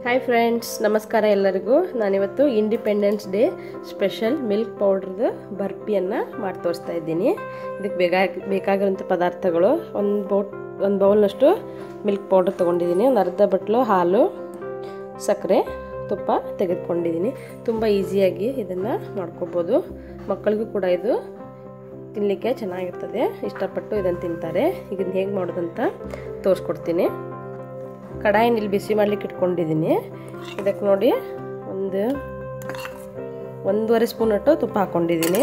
hi friends ನಮಸ್ಕಾರ ಎಲ್ಲರಿಗೂ ನಾನಿವತ್ತು ಇಂಡಿಪೆಂಡೆನ್ಸ್ ಡೇ ಸ್ಪೆಷಲ್ ಮಿಲ್ಕ್ ಪೌಡ್ರದ್ದು ಬರ್ಫಿಯನ್ನು ಮಾಡಿ ತೋರಿಸ್ತಾ ಇದ್ದೀನಿ ಇದಕ್ಕೆ ಬೇಕಾ ಬೇಕಾಗಿರೋಂಥ ಪದಾರ್ಥಗಳು ಒಂದು ಬೌಟ್ ಒಂದು ಬೌಲ್ನಷ್ಟು ಮಿಲ್ಕ್ ಪೌಡ್ರ್ ತೊಗೊಂಡಿದ್ದೀನಿ ಒಂದು ಅರ್ಧ ಬಟ್ಲು ಹಾಲು ಸಕ್ಕರೆ ತುಪ್ಪ ತೆಗೆದುಕೊಂಡಿದ್ದೀನಿ ತುಂಬ ಈಸಿಯಾಗಿ ಇದನ್ನು ಮಾಡ್ಕೋಬೋದು ಮಕ್ಕಳಿಗೂ ಕೂಡ ಇದು ತಿನ್ನಲಿಕ್ಕೆ ಚೆನ್ನಾಗಿರ್ತದೆ ಇಷ್ಟಪಟ್ಟು ಇದನ್ನು ತಿಂತಾರೆ ಇದನ್ನು ಹೇಗೆ ಮಾಡೋದಂತ ತೋರಿಸ್ಕೊಡ್ತೀನಿ ಕಡಾಯಿನ ಇಲ್ಲಿ ಬಿಸಿ ಮಾಡ್ಲಿಕ್ಕೆ ಇಟ್ಕೊಂಡಿದ್ದೀನಿ ಇದಕ್ಕೆ ನೋಡಿ ಒಂದು ಒಂದೂವರೆ ಸ್ಪೂನ್ ಅಟ್ಟು ತುಪ್ಪ ಹಾಕ್ಕೊಂಡಿದ್ದೀನಿ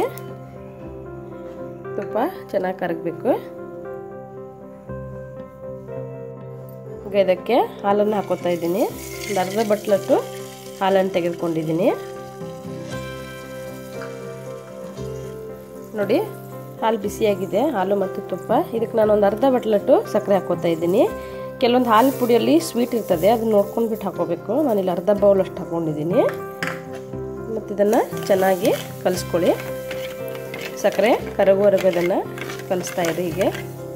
ತುಪ್ಪ ಚೆನ್ನಾಗಿ ಕರಗಬೇಕು ಈಗ ಇದಕ್ಕೆ ಹಾಲನ್ನು ಹಾಕೋತಾ ಇದ್ದೀನಿ ಒಂದು ಅರ್ಧ ಬಟ್ಲಟ್ಟು ಹಾಲನ್ನು ತೆಗೆದುಕೊಂಡಿದ್ದೀನಿ ನೋಡಿ ಹಾಲು ಬಿಸಿಯಾಗಿದೆ ಹಾಲು ಮತ್ತು ತುಪ್ಪ ಇದಕ್ಕೆ ನಾನು ಒಂದು ಅರ್ಧ ಬಟ್ಲಟ್ಟು ಸಕ್ಕರೆ ಹಾಕೋತಾ ಇದ್ದೀನಿ ಕೆಲವೊಂದು ಹಾಲು ಪುಡಿಯಲ್ಲಿ ಸ್ವೀಟ್ ಇರ್ತದೆ ಅದನ್ನ ನೋಡ್ಕೊಂಡು ಬಿಟ್ಟು ಹಾಕೋಬೇಕು ನಾನಿಲ್ಲಿ ಅರ್ಧ ಬೌಲ್ ಅಷ್ಟು ಹಾಕ್ಕೊಂಡಿದ್ದೀನಿ ಮತ್ತು ಇದನ್ನು ಚೆನ್ನಾಗಿ ಕಲಿಸ್ಕೊಳ್ಳಿ ಸಕ್ಕರೆ ಕರಗುವರೆಗೂ ಇದನ್ನು ಕಲಿಸ್ತಾ ಇರಿ ಹೀಗೆ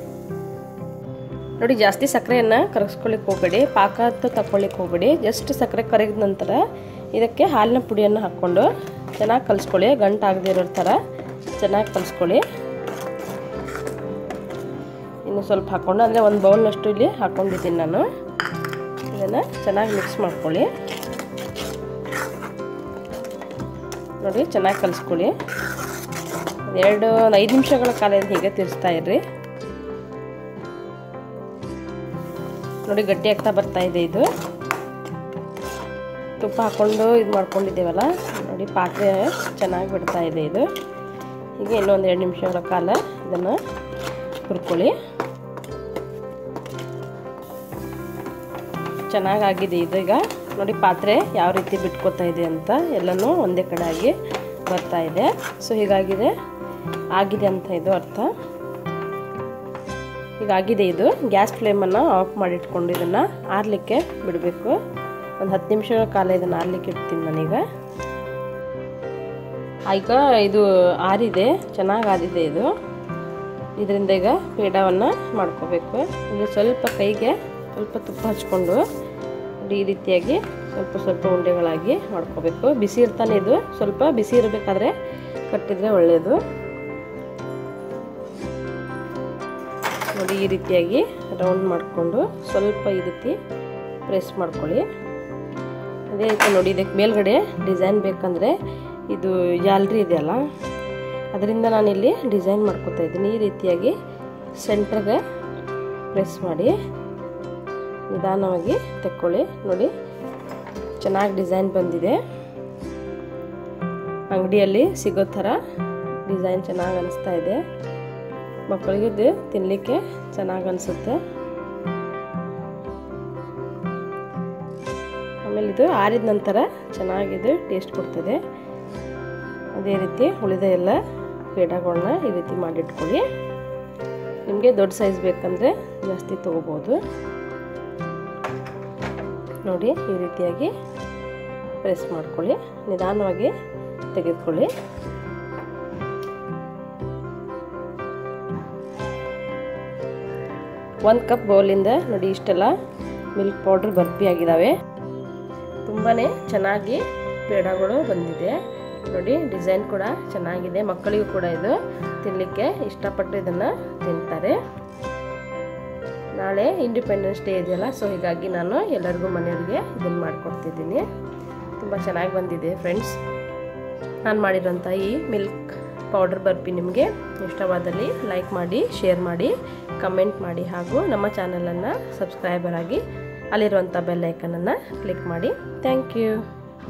ನೋಡಿ ಜಾಸ್ತಿ ಸಕ್ಕರೆಯನ್ನು ಕರಗಿಸ್ಕೊಳ್ಳಿಕ್ಕೆ ಹೋಗಬೇಡಿ ಪಾಕ ಅಂತ ತಗೊಳ್ಳಿಕ್ಕೆ ಹೋಗಬೇಡಿ ಜಸ್ಟ್ ಸಕ್ಕರೆ ಕರಗಿದ ನಂತರ ಇದಕ್ಕೆ ಹಾಲಿನ ಪುಡಿಯನ್ನು ಹಾಕ್ಕೊಂಡು ಚೆನ್ನಾಗಿ ಕಲಿಸ್ಕೊಳ್ಳಿ ಗಂಟಾಗದೇ ಇರೋ ಥರ ಚೆನ್ನಾಗಿ ಕಲಿಸ್ಕೊಳ್ಳಿ ಇನ್ನು ಸ್ವಲ್ಪ ಹಾಕ್ಕೊಂಡು ಅಂದರೆ ಒಂದು ಬೌಲ್ನಷ್ಟು ಇಲ್ಲಿ ಹಾಕ್ಕೊಂಡಿದ್ದೀನಿ ನಾನು ಇದನ್ನು ಚೆನ್ನಾಗಿ ಮಿಕ್ಸ್ ಮಾಡ್ಕೊಳ್ಳಿ ನೋಡಿ ಚೆನ್ನಾಗಿ ಕಲಿಸ್ಕೊಳ್ಳಿ ಎರಡು ಒಂದು ಐದು ನಿಮಿಷಗಳ ಕಾಲ ಹೀಗೆ ತಿರ್ಸ್ತಾ ಇರ್ರಿ ನೋಡಿ ಗಟ್ಟಿ ಆಗ್ತಾ ಬರ್ತಾ ಇದೆ ಇದು ತುಪ್ಪ ಹಾಕ್ಕೊಂಡು ಇದು ಮಾಡ್ಕೊಂಡಿದ್ದೇವಲ್ಲ ನೋಡಿ ಪಾತ್ರೆ ಚೆನ್ನಾಗಿ ಬಿಡ್ತಾ ಇದೆ ಇದು ಹೀಗೆ ಇನ್ನೊಂದು ಎರಡು ನಿಮಿಷಗಳ ಕಾಲ ಇದನ್ನು ಹುರ್ಕೊಳ್ಳಿ ಚೆನ್ನಾಗಾಗಿದೆ ಇದು ಈಗ ನೋಡಿ ಪಾತ್ರೆ ಯಾವ ರೀತಿ ಬಿಟ್ಕೋತಾ ಇದೆ ಅಂತ ಎಲ್ಲನೂ ಒಂದೇ ಕಡೆ ಆಗಿ ಬರ್ತಾ ಇದೆ ಸೊ ಹೀಗಾಗಿದೆ ಆಗಿದೆ ಅಂತ ಇದು ಅರ್ಥ ಹೀಗಾಗಿದೆ ಇದು ಗ್ಯಾಸ್ ಫ್ಲೇಮನ್ನು ಆಫ್ ಮಾಡಿಟ್ಕೊಂಡು ಇದನ್ನು ಆರಲಿಕ್ಕೆ ಬಿಡಬೇಕು ಒಂದು ಹತ್ತು ನಿಮಿಷಗಳ ಕಾಲ ಇದನ್ನು ಆರಲಿಕ್ಕೆ ಇಡ್ತೀನಿ ನಾನೀಗ ಈಗ ಇದು ಆರಿದೆ ಚೆನ್ನಾಗಿ ಆರಿದೆ ಇದು ಇದರಿಂದ ಈಗ ಪೇಡವನ್ನು ಮಾಡ್ಕೋಬೇಕು ಇಲ್ಲಿ ಸ್ವಲ್ಪ ಕೈಗೆ ಸ್ವಲ್ಪ ತುಪ್ಪ ಹಚ್ಕೊಂಡು ಈ ರೀತಿಯಾಗಿ ಸ್ವಲ್ಪ ಸ್ವಲ್ಪ ಉಂಡೆಗಳಾಗಿ ಮಾಡ್ಕೋಬೇಕು ಬಿಸಿ ಇರ್ತಾನೆ ಇದು ಸ್ವಲ್ಪ ಬಿಸಿ ಇರಬೇಕಾದ್ರೆ ಕಟ್ಟಿದರೆ ಒಳ್ಳೆಯದು ನೋಡಿ ಈ ರೀತಿಯಾಗಿ ರೌಂಡ್ ಮಾಡಿಕೊಂಡು ಸ್ವಲ್ಪ ಈ ರೀತಿ ಪ್ರೆಸ್ ಮಾಡ್ಕೊಳ್ಳಿ ಅದೇ ರೀತಿ ನೋಡಿ ಇದಕ್ಕೆ ಮೇಲ್ಗಡೆ ಡಿಸೈನ್ ಬೇಕಂದರೆ ಇದು ಜಾಲ್ರಿ ಇದೆಯಲ್ಲ ಅದರಿಂದ ನಾನಿಲ್ಲಿ ಡಿಸೈನ್ ಮಾಡ್ಕೋತಾ ಇದ್ದೀನಿ ಈ ರೀತಿಯಾಗಿ ಸೆಂಟ್ರಿಗೆ ಪ್ರೆಸ್ ಮಾಡಿ ನಿಧಾನವಾಗಿ ತೆಕ್ಕೊಳ್ಳಿ ನೋಡಿ ಚೆನ್ನಾಗಿ ಡಿಸೈನ್ ಬಂದಿದೆ ಅಂಗಡಿಯಲ್ಲಿ ಸಿಗೋ ಥರ ಡಿಸೈನ್ ಚೆನ್ನಾಗಿ ಅನಿಸ್ತಾ ಇದೆ ಮಕ್ಕಳಿಗೆ ಇದು ತಿನ್ನಲಿಕ್ಕೆ ಚೆನ್ನಾಗಿ ಅನಿಸುತ್ತೆ ಆಮೇಲೆ ಇದು ಆರಿದ ನಂತರ ಚೆನ್ನಾಗಿದೆ ಟೇಸ್ಟ್ ಕೊಡ್ತದೆ ಅದೇ ರೀತಿ ಉಳಿದ ಎಲ್ಲ ಪೇಡಗಳನ್ನ ಈ ರೀತಿ ಮಾಡಿಟ್ಕೊಳ್ಳಿ ನಿಮಗೆ ದೊಡ್ಡ ಸೈಜ್ ಬೇಕಂದರೆ ಜಾಸ್ತಿ ತೊಗೋಬೋದು ನೋಡಿ ಈ ರೀತಿಯಾಗಿ ಪ್ರೆಸ್ ಮಾಡ್ಕೊಳ್ಳಿ ನಿಧಾನವಾಗಿ ತೆಗೆದುಕೊಳ್ಳಿ ಒಂದು ಕಪ್ ಬೌಲಿಂದ ನೋಡಿ ಇಷ್ಟೆಲ್ಲ ಮಿಲ್ಕ್ ಪೌಡ್ರ್ ಬರ್ಫಿ ಆಗಿದ್ದಾವೆ ತುಂಬಾ ಚೆನ್ನಾಗಿ ಪೇಡಗಳು ಬಂದಿದೆ ನೋಡಿ ಡಿಸೈನ್ ಕೂಡ ಚೆನ್ನಾಗಿದೆ ಮಕ್ಕಳಿಗೂ ಕೂಡ ಇದು ತಿನ್ನಲಿಕ್ಕೆ ಇಷ್ಟಪಟ್ಟು ಇದನ್ನು ತಿಂತಾರೆ ನಾಳೆ ಇಂಡಿಪೆಂಡೆನ್ಸ್ ಡೇ ಇದೆಯಲ್ಲ ಸೊ ಹೀಗಾಗಿ ನಾನು ಎಲ್ಲರಿಗೂ ಮನೆಯವರಿಗೆ ಇದನ್ನು ಮಾಡಿಕೊಡ್ತಿದ್ದೀನಿ ತುಂಬ ಚೆನ್ನಾಗಿ ಬಂದಿದೆ ಫ್ರೆಂಡ್ಸ್ ನಾನು ಮಾಡಿರೋಂಥ ಈ ಮಿಲ್ಕ್ ಪೌಡರ್ ಬರ್ಫಿ ನಿಮಗೆ ಇಷ್ಟವಾದಲ್ಲಿ ಲೈಕ್ ಮಾಡಿ ಶೇರ್ ಮಾಡಿ ಕಮೆಂಟ್ ಮಾಡಿ ಹಾಗೂ ನಮ್ಮ ಚಾನಲನ್ನು ಸಬ್ಸ್ಕ್ರೈಬರ್ ಆಗಿ ಅಲ್ಲಿರುವಂಥ ಬೆಲ್ ಐಕನನ್ನು ಕ್ಲಿಕ್ ಮಾಡಿ ಥ್ಯಾಂಕ್ ಯು